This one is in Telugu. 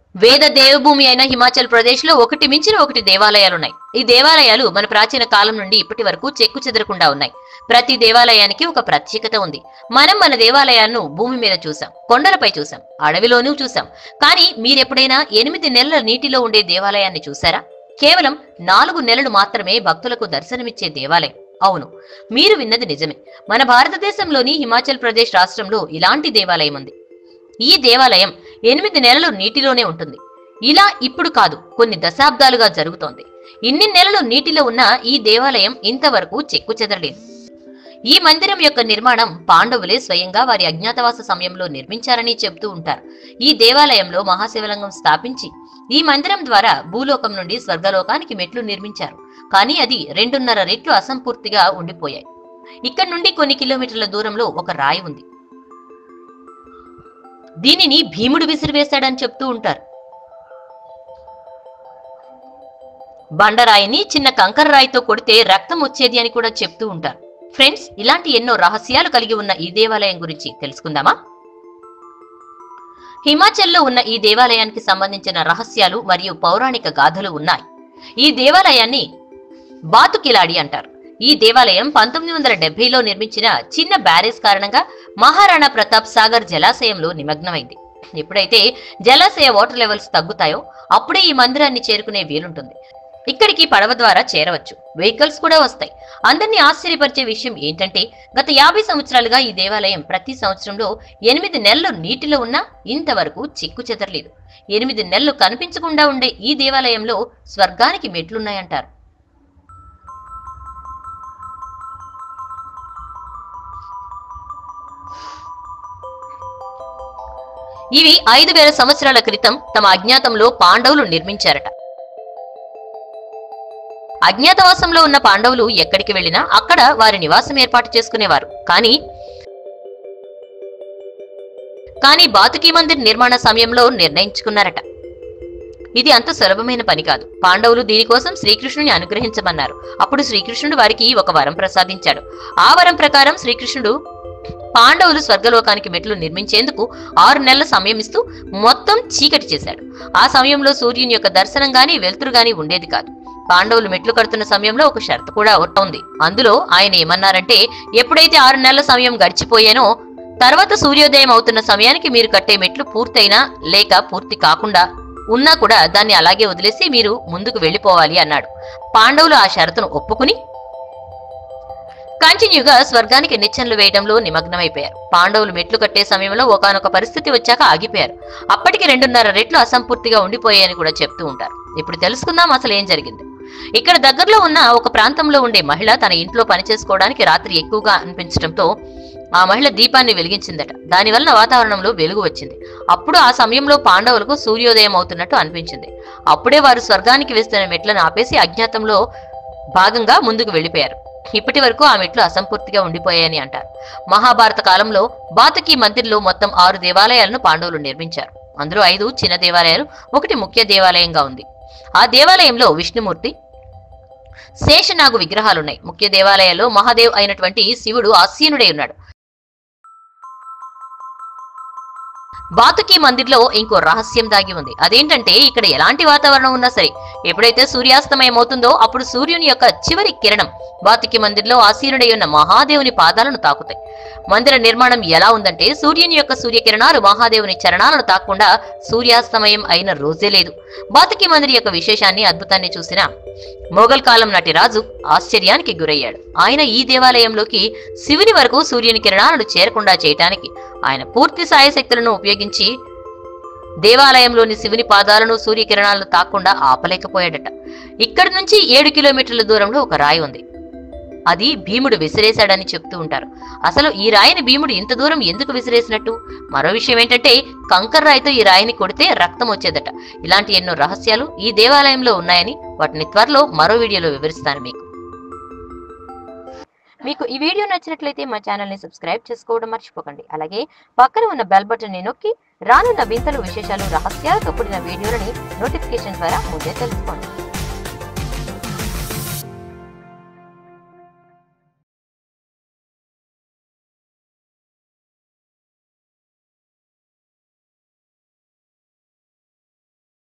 వేద దేవభూమి అయిన హిమాచల్ ప్రదేశ్ లో ఒకటి మించిన ఒకటి దేవాలయాలున్నాయి ఈ దేవాలయాలు మన ప్రాచీన కాలం నుండి ఇప్పటి వరకు చెక్కు చెదరకుండా ఉన్నాయి ప్రతి దేవాలయానికి ఒక ప్రత్యేకత ఉంది మనం మన దేవాలయాలను భూమి మీద చూసాం కొండలపై చూసాం అడవిలోనూ చూసాం కానీ మీరెప్పుడైనా ఎనిమిది నెలల నీటిలో ఉండే దేవాలయాన్ని చూసారా కేవలం నాలుగు నెలలు మాత్రమే భక్తులకు దర్శనమిచ్చే దేవాలయం అవును మీరు విన్నది నిజమే మన భారతదేశంలోని హిమాచల్ ప్రదేశ్ రాష్ట్రంలో ఇలాంటి దేవాలయం ఉంది ఈ దేవాలయం ఎనిమిది నెలలు నీటిలోనే ఉంటుంది ఇలా ఇప్పుడు కాదు కొన్ని దశాబ్దాలుగా జరుగుతోంది ఇన్ని నెలలు నీటిలో ఉన్న ఈ దేవాలయం ఇంతవరకు చెక్కు చెదరలేదు ఈ మందిరం యొక్క నిర్మాణం పాండవులే స్వయంగా వారి అజ్ఞాతవాస సమయంలో నిర్మించారని చెబుతూ ఉంటారు ఈ దేవాలయంలో మహాశివలింగం స్థాపించి ఈ మందిరం ద్వారా భూలోకం నుండి స్వర్గలోకానికి మెట్లు నిర్మించారు కానీ అది రెండున్నర రెట్లు అసంపూర్తిగా ఉండిపోయాయి ఇక్కడి నుండి కొన్ని కిలోమీటర్ల దూరంలో ఒక రాయి ఉంది దీనిని భీముడు విసిరివేశాడని చెప్తూ ఉంటారు బండరాయిని చిన్న కంకర రాయితో కొడితే రక్తం వచ్చేది అని కూడా చెప్తూ ఉంటారు ఫ్రెండ్స్ ఇలాంటి ఎన్నో రహస్యాలు కలిగి ఉన్న ఈ దేవాలయం గురించి తెలుసుకుందామా హిమాచల్లో ఉన్న ఈ దేవాలయానికి సంబంధించిన రహస్యాలు మరియు పౌరాణిక గాథలు ఉన్నాయి ఈ దేవాలయాన్ని బాతుకిలాడి అంటారు ఈ దేవాలయం పంతొమ్మిది వందల డెబ్బైలో నిర్మించిన చిన్న బ్యారేజ్ కారణంగా మహారాణా ప్రతాప్ సాగర్ జలాశయంలో నిమగ్నమైంది ఎప్పుడైతే జలాశయ వాటర్ లెవెల్స్ తగ్గుతాయో అప్పుడే ఈ మందిరాన్ని చేరుకునే వీలుంటుంది ఇక్కడికి పడవ ద్వారా చేరవచ్చు వెహికల్స్ కూడా వస్తాయి అందరినీ ఆశ్చర్యపరిచే విషయం ఏంటంటే గత యాభై సంవత్సరాలుగా ఈ దేవాలయం ప్రతి సంవత్సరంలో ఎనిమిది నెలలు నీటిలో ఉన్నా ఇంతవరకు చిక్కు చెదరలేదు ఎనిమిది నెలలు కనిపించకుండా ఉండే ఈ దేవాలయంలో స్వర్గానికి మెట్లున్నాయంటారు ఇవి ఐదు వేల సంవత్సరాల క్రితం తమ అజ్ఞాతంలో పాండవులు నిర్మించారట అజ్ఞాతవాసంలో ఉన్న పాండవులు ఎక్కడికి వెళ్ళినా అక్కడ వారి నివాసం ఏర్పాటు చేసుకునేవారు కానీ కానీ బాతుకీ మందిర్ నిర్మాణ సమయంలో నిర్ణయించుకున్నారట ఇది అంత సులభమైన పని కాదు పాండవులు దీనికోసం శ్రీకృష్ణుని అనుగ్రహించమన్నారు అప్పుడు శ్రీకృష్ణుడు వారికి ఒక వరం ప్రసాదించాడు ఆ వరం ప్రకారం శ్రీకృష్ణుడు పాండవులు స్వర్గలోకానికి మెట్లు నిర్మించేందుకు ఆరు నెలల సమయం ఇస్తూ మొత్తం చీకటి చేశాడు ఆ సమయంలో సూర్యుని యొక్క దర్శనం గాని వెలుతురు గాని ఉండేది కాదు పాండవులు మెట్లు కడుతున్న సమయంలో ఒక షరతు కూడా ఉంది అందులో ఆయన ఏమన్నారంటే ఎప్పుడైతే ఆరు నెలల సమయం గడిచిపోయానో తర్వాత సూర్యోదయం అవుతున్న సమయానికి మీరు కట్టే మెట్లు పూర్తయినా లేక పూర్తి కాకుండా ఉన్నా కూడా దాన్ని అలాగే వదిలేసి మీరు ముందుకు వెళ్ళిపోవాలి అన్నాడు పాండవులు ఆ షరతును ఒప్పుకుని కంటిన్యూగా స్వర్గానికి నిచ్చెనలు వేయడంలో నిమగ్నమైపోయారు పాండవులు మెట్లు కట్టే సమయంలో ఒకానొక పరిస్థితి వచ్చాక ఆగిపోయారు అప్పటికి రెండున్నర రెట్లు అసంపూర్తిగా ఉండిపోయాయని కూడా చెప్తూ ఉంటారు ఇప్పుడు తెలుసుకుందాం అసలు ఏం జరిగింది ఇక్కడ దగ్గరలో ఉన్న ఒక ప్రాంతంలో ఉండే మహిళ తన ఇంట్లో పని చేసుకోవడానికి రాత్రి ఎక్కువగా అనిపించడంతో ఆ మహిళ దీపాన్ని వెలిగించిందట దానివల్ల వాతావరణంలో వెలుగు వచ్చింది అప్పుడు ఆ సమయంలో పాండవులకు సూర్యోదయం అవుతున్నట్టు అనిపించింది అప్పుడే వారు స్వర్గానికి వేస్తున్న మెట్లను ఆపేసి అజ్ఞాతంలో భాగంగా ముందుకు వెళ్ళిపోయారు ఇప్పటి వరకు ఆ మెట్లు అసంపూర్తిగా ఉండిపోయాయని అంటారు మహాభారత కాలంలో బాతకి మందిర్లో మొత్తం ఆరు దేవాలయాలను పాండవులు నిర్మించారు అందులో ఐదు చిన్న దేవాలయాలు ఒకటి ముఖ్య దేవాలయంగా ఉంది ఆ దేవాలయంలో విష్ణుమూర్తి శేషనాగు విగ్రహాలున్నాయి ముఖ్య దేవాలయాల్లో మహాదేవ్ అయినటువంటి శివుడు ఆసీనుడై ఉన్నాడు బాతుకి మందిర్లో ఇంకో రహస్యం దాగి ఉంది అదేంటంటే ఇక్కడ ఎలాంటి వాతావరణం ఉన్నా సరే ఎప్పుడైతే సూర్యాస్తమయం అవుతుందో అప్పుడు సూర్యుని యొక్క చివరి కిరణం బాతుకి మందిర్లో ఆసీనుడై ఉన్న మహాదేవుని పాదాలను తాకుతాయి మందిర నిర్మాణం ఎలా ఉందంటే సూర్యుని యొక్క సూర్యకిరణాలు మహాదేవుని చరణాలను తాకుండా సూర్యాస్తమయం అయిన రోజే లేదు బాతుకి మందిర్ యొక్క విశేషాన్ని అద్భుతాన్ని చూసిన మొఘల్ కాలం నాటి రాజు ఆశ్చర్యానికి గురయ్యాడు ఆయన ఈ దేవాలయంలోకి శివుని వరకు సూర్యుని కిరణాలను చేరకుండా చేయటానికి ఆయన పూర్తి సాయశక్తులను ఉపయోగించి దేవాలయంలోని శివుని పాదాలను సూర్యకిరణాలను తాకుండా ఆపలేకపోయాడట ఇక్కడి నుంచి ఏడు కిలోమీటర్ల దూరంలో ఒక రాయి ఉంది అది భీముడు విసిరేశాడని చెప్తూ ఉంటారు అసలు ఈ రాయిని భీముడు ఇంత దూరం ఎందుకు విసిరేసినట్టు మరో విషయం ఏంటంటే కంకర్ రాయితో ఈ రాయిని కొడితే రక్తం వచ్చేదట ఇలాంటి ఎన్నో రహస్యాలు ఈ దేవాలయంలో ఉన్నాయని వాటిని త్వరలో మరో వీడియోలో వివరిస్తాను మీకు మీకు ఈ వీడియో నచ్చినట్లయితే మా ఛానల్ ని సబ్స్క్రైబ్ చేసుకోవడం మర్చిపోకండి అలాగే పక్కన ఉన్న బెల్ బటన్ ని నొక్కి రానున్న వింతలు విశేషాలు రహస్యాలతో కూడిన వీడియోలని నోటిఫికేషన్ ద్వారా ముందే తెలుసుకోండి